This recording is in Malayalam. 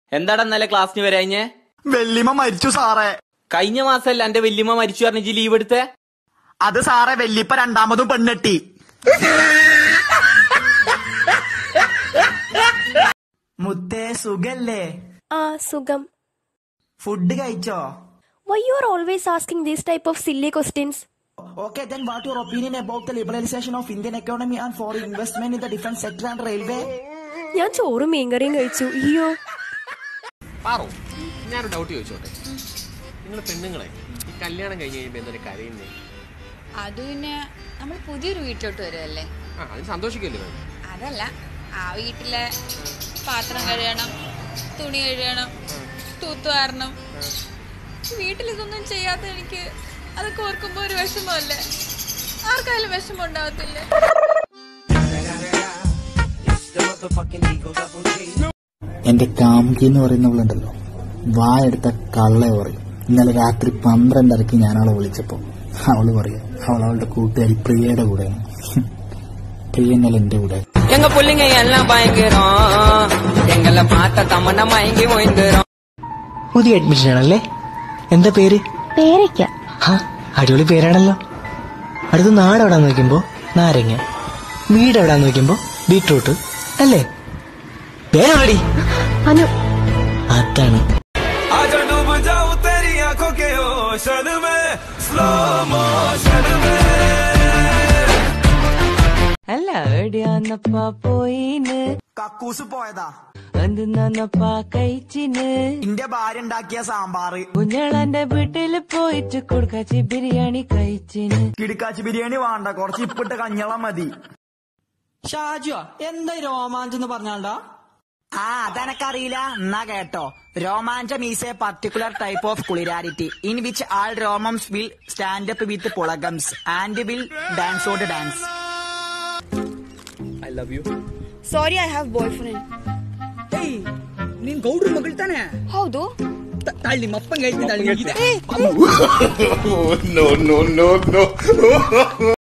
എന്താടാ ഇന്നലെ ക്ലാസ്സിന് വരാഞ്ഞേ വെല്ലിമ മരിച്ചു സാറേ കഴിഞ്ഞ മാസമല്ല എന്റെ വല്യമ്മ മരിച്ചു പറഞ്ഞ ലീവ് എടുത്തേ അത് സാറേ വെല്ലിപ്പ രണ്ടാമതും പെണ്ണെട്ടി മുത്തേ സുഖല്ലേ ആ സുഖം ഫുഡ് കഴിച്ചോ why you are always asking these type of silly questions Okay, then what your opinion about the liberalization of Indian economy and foreign investment in the defense sector and railway? ഞാൻ ചോറും മീൻകറിയും കഴിച്ചു അയ്യോ പാറു ഞാനൊരു ഡൗട്ട് ചോദിച്ചോട്ടെ നിങ്ങൾ പെണ്ണുങ്ങളെ ഈ കല്യാണം കഴിഞ്ഞ് കഴിയുമ്പോൾ എന്തൊരു കരയുന്നേ അത് പിന്നെ നമ്മൾ പുതിയൊരു വീട്ടിലോട്ട് വരുമല്ലേ ആ അതിന് സന്തോഷിക്കല്ലേ വേണം അതല്ല ആ വീട്ടിലെ പാത്രം കഴുകണം തുണി കഴുകണം തൂത്തുവാരണം വീട്ടിൽ ഇതൊന്നും ചെയ്യാത്ത എനിക്ക് അതൊക്കെ ഓർക്കുമ്പോ ഒരു വിഷമമല്ലേ ആർക്കായാലും വിഷമം ഉണ്ടാവത്തില്ലേ എന്റെ കാമുകി എന്ന് പറയുന്നവളുണ്ടല്ലോ വായെടുത്ത കള്ള പറയും ഇന്നലെ രാത്രി പന്ത്രണ്ടരക്ക് ഞാൻ അവളെ വിളിച്ചപ്പോ അവള് പറയാ അവൾ അവളുടെ കൂട്ടുകാരി പ്രിയയുടെ കൂടെയാണ് പ്രിയ ഇന്നലെ എന്റെ കൂടെ எங்க புள்ளைங்க எல்லாம் பயங்கரம் எங்களை பார்த்த தமன்னா மயங்கி ஓய்ந்துரும் പുതിയ അഡ്മിഷൻ ആണല്ലേ എന്താ പേര് പേരയ്ക്ക ഹാ അടിപൊളി പേരാണല്ലോ അടുത്ത് നാട് എവിടാന്ന് നോക്കുമ്പോ നാരങ്ങ വീട് എവിടാന്ന് നോക്കുമ്പോ ബീട്രൂട്ട് അല്ലേ വേറെടി അനു അതാണ് അല്ല എവിടെയാന്നപ്പാ പോയിന് കക്കൂസ് പോയതാ എന്തിന്നപ്പാ കഴിച്ചിന് ഇന്റെ ഭാര്യ ഉണ്ടാക്കിയ സാമ്പാറ് കുഞ്ഞളന്റെ വീട്ടില് പോയിട്ട് കൊടുക്കാച്ചി ബിരിയാണി കഴിച്ചിന് കിടക്കാച്ചി ബിരിയാണി വേണ്ട കുറച്ച് ഇപ്പിട്ട കഞ്ഞളം മതി ഷാജുവാ എന്താ ഈ രോമാഞ്ചം എന്ന് പറഞ്ഞാണ്ടാ ആ അതെനക്കറിയില്ല എന്നാ കേട്ടോ romancham is a particular type of കുളിരാരിറ്റി ഇൻ വിച്ച് ആൾ രോമംസ് വിൽ സ്റ്റാൻഡ് അപ്പ് വിത്ത് പുളഗംസ് ആൻഡ് വിൽ ഡാൻസ് ഓട് dance sorry I have boy friend ಏಯ್ ನೀನ್ ಗೌಡ್ರ ಮಗಳು ತಾನೆ ಹೌದು ತ- ತಳ್ಳಿ ಮಪ್ಪಂಗೆ ಹೇಳ್ತೀನಿ ತಳ್ಳಿ